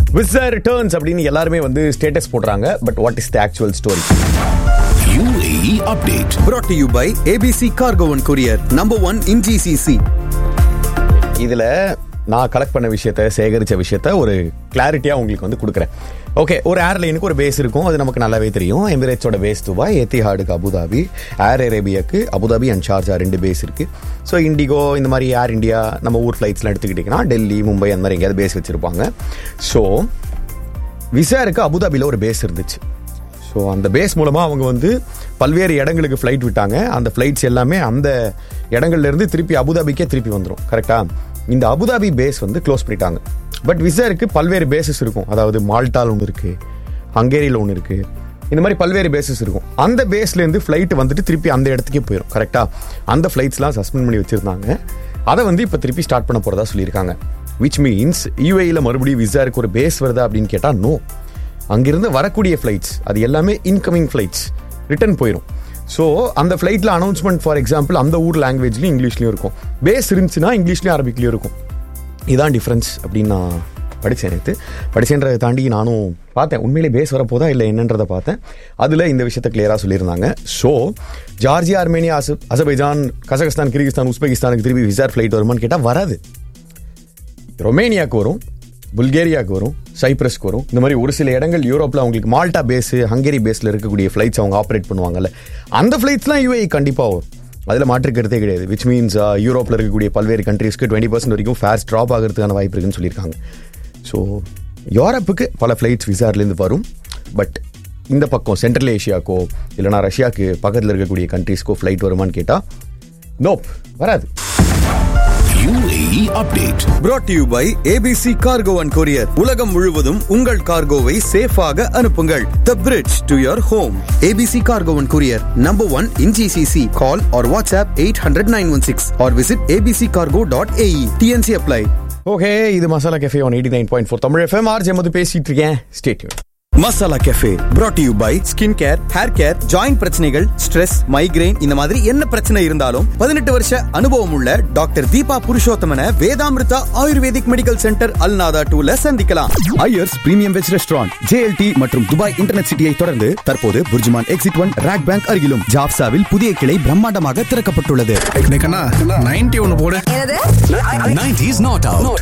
விசர் returns அப்படின்னு எல்லாருமே வந்து ஸ்டேட்டஸ் போடுறாங்க but what is the actual story UAE update. brought to you by ABC Cargo and Courier, number one in GCC. இதுல நான் collect பண்ண விஷயத்த சேகரிச்ச விஷயத்த ஒரு கிளாரிட்டியா உங்களுக்கு வந்து கொடுக்குறேன் ஓகே ஒரு ஏர்லைனுக்கு ஒரு பேஸ் இருக்கும் அது நமக்கு நல்லாவே தெரியும் எமிரேட்ஸோட பேஸ் துபாய் எத்திஹாடுக்கு அபுதாபி ஏர் அரேபியாக்கு அபுதாபி அண்ட் ஷார்ஜா ரெண்டு பேஸ் இருக்கு ஸோ இண்டிகோ இந்த மாதிரி ஏர் இந்தியா நம்ம ஊர் ஃப்ளைட்ஸ்லாம் எடுத்துக்கிட்டிங்கன்னா டெல்லி மும்பை அந்த மாதிரி எங்கேயாவது பேஸ் வச்சிருப்பாங்க ஸோ விசாருக்கு அபுதாபியில் ஒரு பேஸ் இருந்துச்சு ஸோ அந்த பேஸ் மூலமாக அவங்க வந்து பல்வேறு இடங்களுக்கு ஃப்ளைட் விட்டாங்க அந்த ஃப்ளைட்ஸ் எல்லாமே அந்த இடங்கள்ல இருந்து திருப்பி அபுதாபிக்கே திருப்பி வந்துடும் கரெக்டா இந்த அபுதாபி பேஸ் வந்து க்ளோஸ் பண்ணிட்டாங்க பட் விசாருக்கு பல்வேறு பேசஸ் இருக்கும் அதாவது மால்டால் ஒன்று இருக்கு ஹங்கேரியில் ஒன்று இருக்கு இந்த மாதிரி பல்வேறு பேசஸ் இருக்கும் அந்த பேஸ்லேருந்து ஃப்ளைட் வந்துட்டு திருப்பி அந்த இடத்துக்கே போயிடும் கரெக்டா அந்த ஃப்ளைட்ஸ்லாம் சஸ்பெண்ட் பண்ணி வச்சிருந்தாங்க அதை வந்து இப்போ திருப்பி ஸ்டார்ட் பண்ண போகிறதா சொல்லியிருக்காங்க விச் மீன்ஸ் யூஏயில் மறுபடியும் விசாருக்கு ஒரு பேஸ் வருதா அப்படின்னு கேட்டால் நோ அங்கிருந்து வரக்கூடிய ஃப்ளைட்ஸ் அது எல்லாமே இன்கமிங் ஃப்ளைட்ஸ் ரிட்டர்ன் போயிடும் ஸோ அந்த ஃப்ளைட்டில் அனௌன்ஸ்மெண்ட் ஃபார் எக்ஸாம்பிள் அந்த ஊர் லாங்குவேஜ்லையும் இங்கிலீஷ்லையும் இருக்கும் பேஸ் இருந்துச்சுன்னா இங்கிலீஷ்லையும் அரபிக்லையும் இருக்கும் இதான் டிஃப்ரென்ஸ் அப்படின்னு நான் படித்தேன் நேற்று படிச்சேன்றதை தாண்டி நானும் பார்த்தேன் உண்மையிலே பேஸ் வரப்போதா இல்லை என்னன்றதை பார்த்தேன் அதில் இந்த விஷயத்தை கிளியராக சொல்லியிருந்தாங்க ஸோ ஜார்ஜியா ஆர்மேனியா அச அசபைஜான் கசகஸ்தான் கிர்கிஸ்தான் உஸ்பெகிஸ்தானுக்கு திருப்பி விசார் ஃப்ளைட் வருமான்னு கேட்டால் வராது ரொமேனியாவுக்கு வரும் புல்கேரியாவுக்கு வரும் சைப்ரஸ்க்கு வரும் இந்த மாதிரி ஒரு சில இடங்கள் யூரோப்பில் அவங்களுக்கு மால்டா பேஸ் ஹங்கேரி பேஸில் இருக்கக்கூடிய ஃப்ளைட்ஸ் அவங்க ஆப்ரேட் பண்ணுவாங்கல்ல அந்த ஃப்ளைட்ஸ்லாம் யூஏ கண்டிப்பாக வரும் அதில் மாற்றுக்கிறதே கிடையாது விச் மீன்ஸ் யூரோப்பில் இருக்கக்கூடிய பல்வேறு கண்ட்ரீஸ்க்கு டுவெண்ட்டி பர்சன்ட் வரைக்கும் ஃபேர்ஸ் ட்ராப் ஆகிறதுக்கான வாய்ப்பு இருக்குன்னு சொல்லியிருக்காங்க ஸோ யூரோப்புக்கு பல ஃப்ளைட்ஸ் விசார்லேருந்து வரும் பட் இந்த பக்கம் சென்ட்ரல் ஏஷியாக்கோ இல்லைனா ரஷ்யாவுக்கு பக்கத்தில் இருக்கக்கூடிய கண்ட்ரீஸ்க்கோ ஃப்ளைட் வருமான்னு கேட்டால் நோப் வராது UAE update. brought to you by ABC Cargo and Courier. உலகம் முழுவதும் உங்கள் கார்கோவை சேஃபாக அனுப்புங்கள் The bridge to your home. ABC Cargo and Courier, number one in GCC. Call or WhatsApp 800-916 or visit abccargo.ae. TNC apply. Okay இது masala cafe one eighty nine point four Tamil FM RJ Madhu பேசிட்டு இருக்கேன் stay tuned masala cafe brought to you by skin care hair care joint பிரச்சனைகள் stress migraine இந்த மாதிரி என்ன பிரச்சனை இருந்தாலும் பதினெட்டு வருஷ அனுபவம் உள்ள doctor Deepa Purushothaman Vedamrutha Ayurvedic medical centre Al Nahda டூல சந்திக்கலாம் Iyers premium veg restaurant JLT மற்றும் துபாய் இன்டர்நெட் சிட்டியை தொடர்ந்து தற்போது Burjuman exit one rock bank அருகிலும் ஜாப்சாவில் புதிய கிளை பிரம்மாண்டமாக திறக்கப்பட்டுள்ளது நைன்டி ஒன்னு போடு என்னது 90s not out.